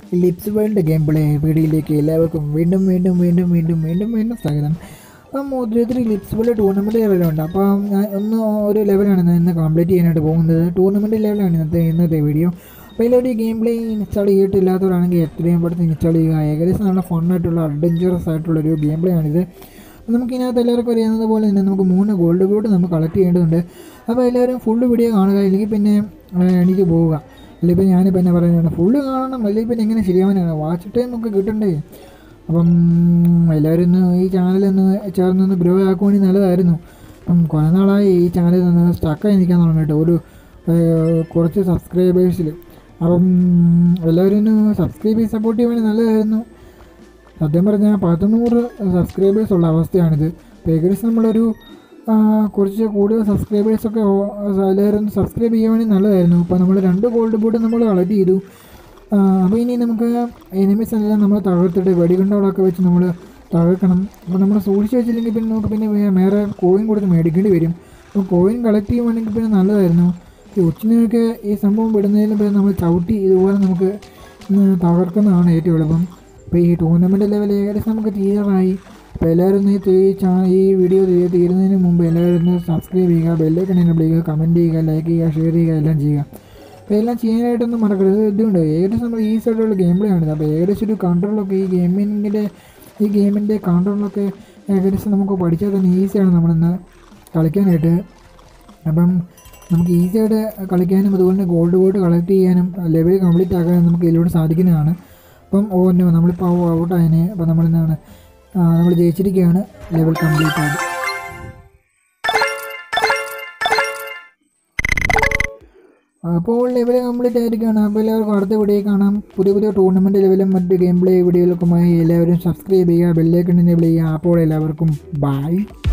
lips world game play വീഡിയോയിലേക്ക് എല്ലാവർക്കും വീണ്ടും വീണ്ടും വീണ്ടും വീണ്ടും വീണ്ടും വീണ്ടും സ്വാഗതം അപ്പം ഒത്തിരി ലിപ്സ് വേൾഡ് ടൂർണമെൻറ്റ് ലെവലുണ്ട് അപ്പം ഞാൻ ഒന്ന് ഒരു ലെവലാണ് ഞാൻ ഇന്ന് കംപ്ലീറ്റ് ചെയ്യാനായിട്ട് പോകുന്നത് ടൂർണമെൻറ്റ് ലെവലാണ് ഇന്നത്തെ ഇന്നത്തെ വീഡിയോ അപ്പോൾ ഇതിലൊരു ഗെയിം പ്ലേ ഇൻസ്റ്റാൾ ചെയ്തിട്ടില്ലാത്തവരാണെങ്കിൽ എത്രയും പെട്ടെന്ന് ഇൻസ്റ്റാൾ ചെയ്യുക ഏകദേശം നല്ല ഫണ്ണായിട്ടുള്ള അഡ്വഞ്ചറസ് ആയിട്ടുള്ള ഒരു ഗെയിം പ്ലേ ആണിത് അപ്പോൾ നമുക്ക് ഇതിനകത്ത് എല്ലാവർക്കും അറിയാവുന്നത് പോലെ തന്നെ നമുക്ക് മൂന്ന് ഗോൾഡ് ബോട്ട് നമുക്ക് കളക്ട് ചെയ്യേണ്ടതുണ്ട് അപ്പോൾ എല്ലാവരും ഫുള്ള് വീഡിയോ കാണുക ഇല്ലെങ്കിൽ പിന്നെ ആ, എണീറ്റ് പോവുക അല്ലെങ്കിൽ ഇപ്പോൾ ഞാനിപ്പോൾ എന്നെ പറയുന്നതാണ് ഫുള്ള് കാണണം അല്ലെങ്കിൽ പിന്നെ എങ്ങനെ ശരിയാവാനാണ് വാച്ച് ടൈം ഒക്കെ കിട്ടണ്ടേ അപ്പം എല്ലാവരും ഒന്ന് ഈ ചാനലൊന്ന് ചേർന്നൊന്ന് ഗ്രോ ആക്കുവാണെങ്കിൽ നല്ലതായിരുന്നു അപ്പം കുറേ നാളായി ഈ ചാനൽ ഒന്ന് സ്റ്റക്കായി നിൽക്കാൻ തുടങ്ങിയിട്ട് ഒരു ഏർ, കുറച്ച് സബ്സ്ക്രൈബേഴ്സിൽ അപ്പം എല്ലാവരും ഒന്ന് സബ്സ്ക്രൈബ് ചെയ്ത് സപ്പോർട്ട് ചെയ്യുവാണെങ്കിൽ നല്ലതായിരുന്നു സത്യം പറഞ്ഞാൽ പത്തുനൂറ് സബ്സ്ക്രൈബേഴ്സ് ഉള്ള അവസ്ഥയാണിത് അപ്പോൾ ഏകദേശം നമ്മളൊരു ആ, കുറച്ച് കൂടുതൽ സബ്സ്ക്രൈബേഴ്സൊക്കെ എല്ലാവരും സബ്സ്ക്രൈബ് ചെയ്യുവാണെങ്കിൽ നല്ലതായിരുന്നു അപ്പോൾ നമ്മൾ രണ്ട് ഗോൾഡ് ബോട്ട് നമ്മൾ കളക്ട് ചെയ്തു ആ, അപ്പോൾ ഇനി നമുക്ക് എനിമീസ് എല്ലാം നമ്മൾ തകർത്തിട്ട് വെടികണ്ടകളൊക്കെ വെച്ച് നമ്മൾ തകർക്കണം അപ്പോൾ നമ്മൾ സൂക്ഷിച്ച് വെച്ചില്ലെങ്കിൽ പിന്നെ നമുക്ക് പിന്നെ വേ- വേറെ കോയിൻ കൊടുത്ത് മേടിക്കേണ്ടി വരും അപ്പോൾ കോയിൻ കളക്ട് ചെയ്യുവാണെങ്കിൽ പിന്നെ നല്ലതായിരുന്നു ഈ ഉച്ചിനൊക്കെ ഈ സംഭവം വിടുന്നതിന് പിന്നെ നമ്മൾ ചവിട്ടി ഇതുപോലെ നമുക്ക് ഉം, തകർക്കുന്നതാണ് ഏറ്റവും എളുപ്പം അപ്പോൾ ഈ ടൂർണമെൻറ്റ് ലെവൽ ഏകദേശം നമുക്ക് തീരാറായി അപ്പോൾ എല്ലാവരും ഒന്ന് ഈ തീ- ചാ- ഈ വീഡിയോ തീ- തീരുന്നതിന് മുമ്പ് എല്ലാവരും ഒന്ന് സബ്സ്ക്രൈബ് ചെയ്യുക ബെല്ലൈക്കൺ എന്നെ വിളിക്കുക കമൻറ്റ് ചെയ്യുക ലൈക്ക് ചെയ്യുക ഷെയർ ചെയ്യുക എല്ലാം ചെയ്യുക അപ്പോൾ എല്ലാം ചെയ്യാനായിട്ടൊന്നും മറക്കരുത് ഇതുണ്ട് ഏകദേശം നമ്മൾ ഈ സൈഡിലുള്ള ഗെയിം പ്ലേ ആണ് അപ്പോൾ ഏകദേശം ഒരു കൺട്രോളൊക്കെ ഈ ഗെയിമിങ്ങിൻ്റെ ഈ ഗെയിമിൻ്റെ കൺട്രോളൊക്കെ ഏകദേശം നമുക്ക് പഠിച്ചാൽ തന്നെ ഈസിയാണ് നമ്മളിന്ന് കളിക്കാനായിട്ട് അപ്പം നമുക്ക് ഈസിയായിട്ട് കളിക്കാനും അതുപോലെ തന്നെ ഗോൾഡ് ബോർഡ് കളക്ട് ചെയ്യാനും ലെവൽ കംപ്ലീറ്റ് ആക്കാനും നമുക്ക് ഇതിലൂടെ സാധിക്കുന്നതാണ് അപ്പം ഓ നോ നമ്മളിപ്പോൾ ഔട്ടായതിന് അപ്പോൾ നമ്മളിന്നാണ് നമ്മൾ ജയിച്ചിരിക്കുകയാണ് ലെവൽ കംപ്ലീറ്റ് ആയിട്ട് അപ്പോൾ ലെവൽ കംപ്ലീറ്റ് ആയിരിക്കുകയാണ് അപ്പോൾ എല്ലാവർക്കും അടുത്ത വീഡിയോ കാണാം പുതിയ പുതിയ ടൂർണമെൻറ്റ് ലെവലും മറ്റ് ഗെയിം പ്ലേ വീഡിയോകൾക്കുമായി എല്ലാവരും സബ്സ്ക്രൈബ് ചെയ്യുക ബെല്ലേക്കൺ എനേബിൾ ചെയ്യുക അപ്പോൾ എല്ലാവർക്കും ബൈ